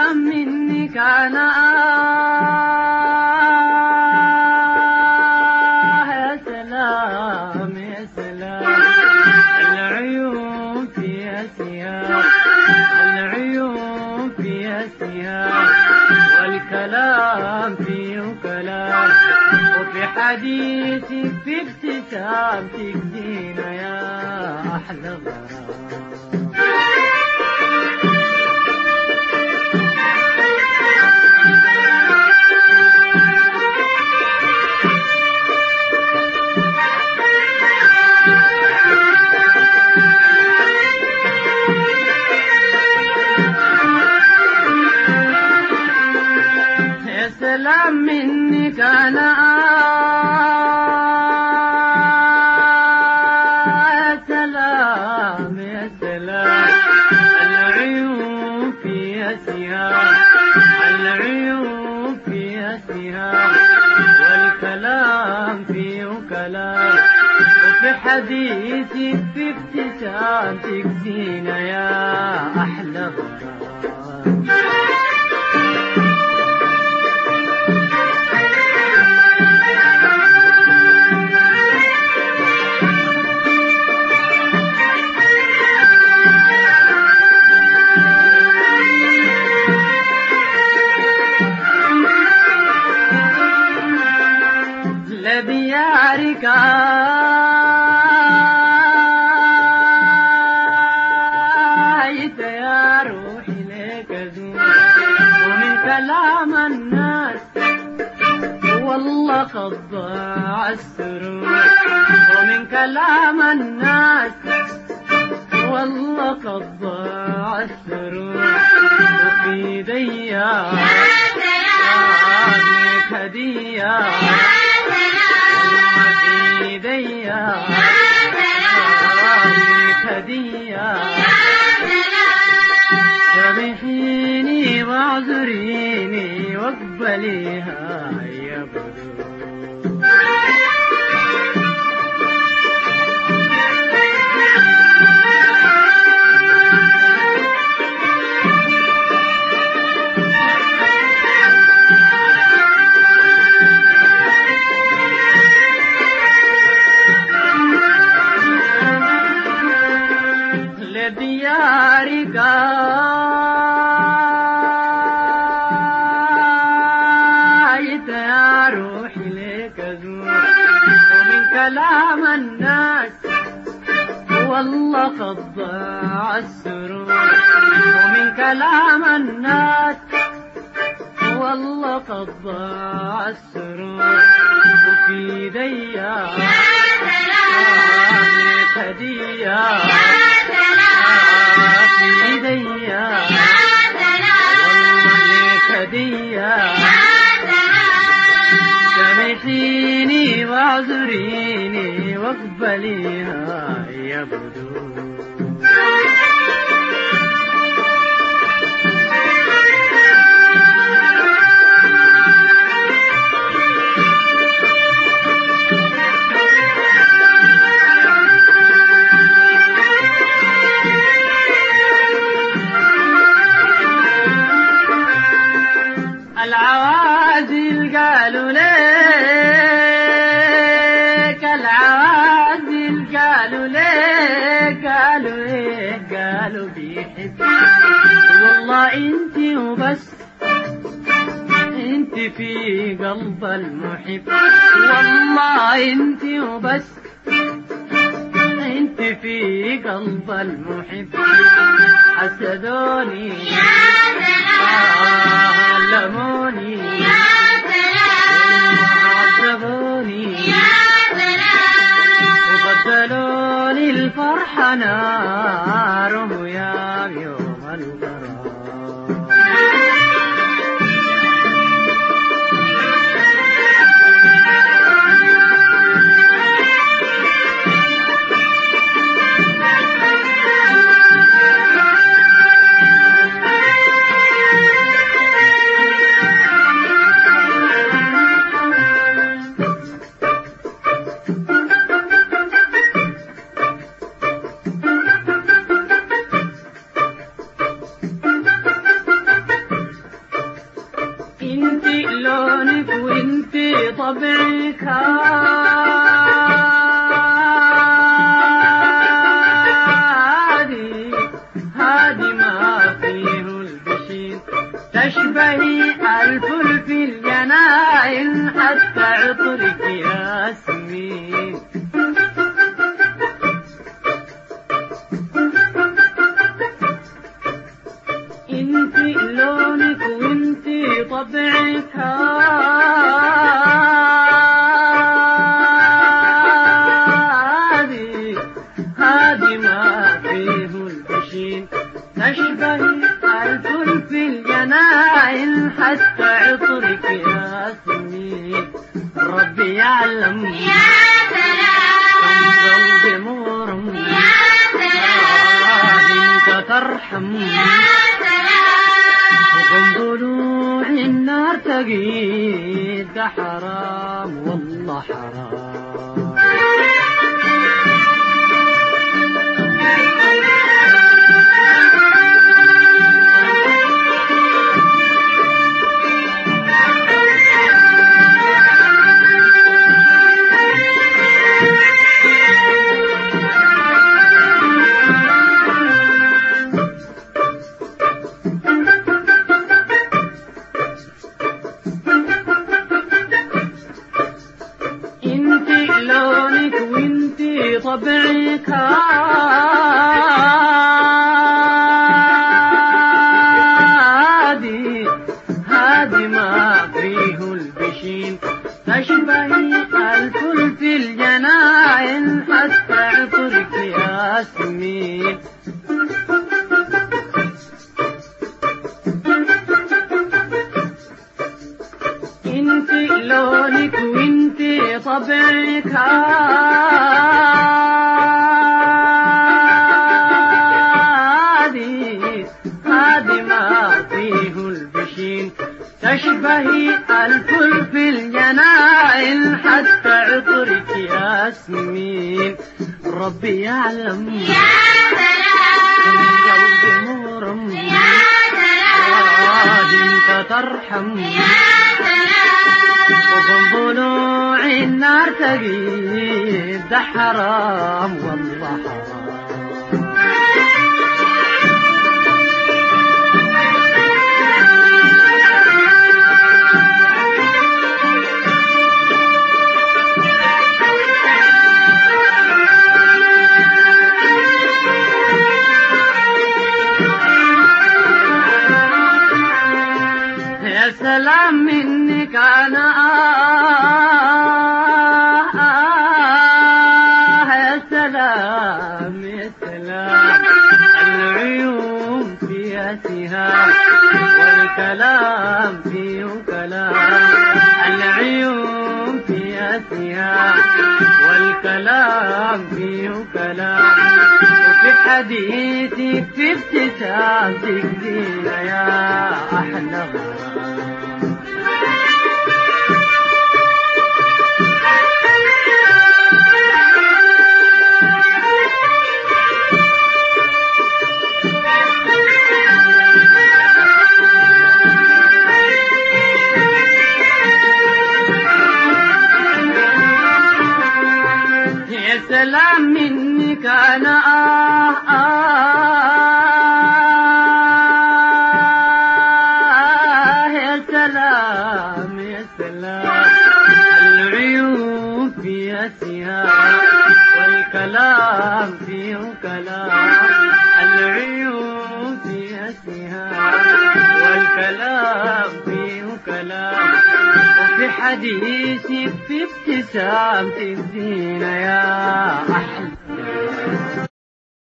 سلام منك أنا آه يا سلام يا سلام العيون فيها سيام العيون فيها سيام والكلام فيه كلام وفي حديثك في ابتسامتك زينة يا أحلى غرام يا سلام منك انا يا سلام يا سلام العيون فيها سهام العيون فيها سهام والكلام فيه كلام وفي حديثك في ابتسامتك زينة يا أحلى غرام لديارك آيت يا روحي لك أزور ومن كلام الناس والله قد ضاع السرور ومن كلام الناس والله قد ضاع السرور وفي ديار هدية في ديار هدية سامحيني واعذريني واقبليها يا بدور لديارك آيت يا روحي لك أزور ومن كلام الناس والله قد ضاع السرور ومن كلام الناس والله قد ضاع السرور وفي ديار هدية في ايديا والله هدية سامحيني واعذريني واقبليها يا بدور العوازل قالوا ليك العوازل قالوا ليك قالوا ايه قالوا بيحب والله انت وبس انت في قلب المحب والله انت وبس انت في قلب المحب حسدوني علموني عذبوني وبدلوني الفرحة نار ويا يوم الغرام طبعك هادي هادي ما فيه البشير تشبهي الفل في الجناين حتى عطرك ياسمين انت لونك وانت طبعك هادي هادي ما فيه البشين تشبهي الفل في الجناين حتى عطرك ياسمين ربي يعلم يا كم سلام قلبي مغرم يا سلام انت ترحم يا سلام وكم ضلوع النار تقيد ده حرام والله حرام انت لونك وانت طبعك هادي هادي ما فيه البشين تشبهي الفل في الجناين حتى عطرك ياسمين انت لونك وانت طبعك هادي هادي ما فيه البشين تشبهي الفل في الجناين حتى عطرك ياسمين ربي يعلم يا من سلام قلبي مغرم يا سلام هادي انت ترحم يا سلام وكم ضلوع النار تقيد ده حرام والله حرام يا سلام منك انا آه آه يا سلام يا سلام العيون فيها سهام والكلام فيه كلام العيون فيها سهام والكلام فيه كلام وفي حديثك في ابتسامتك زينة يا أحلى غرام يا سلام منك انا آه آه يا سلام يا سلام العيون فيها سهام والكلام فيه كلام العيون فيها سهام والكلام فيه كلام وفي حديثك في ابتسامتك زينة يا أحلى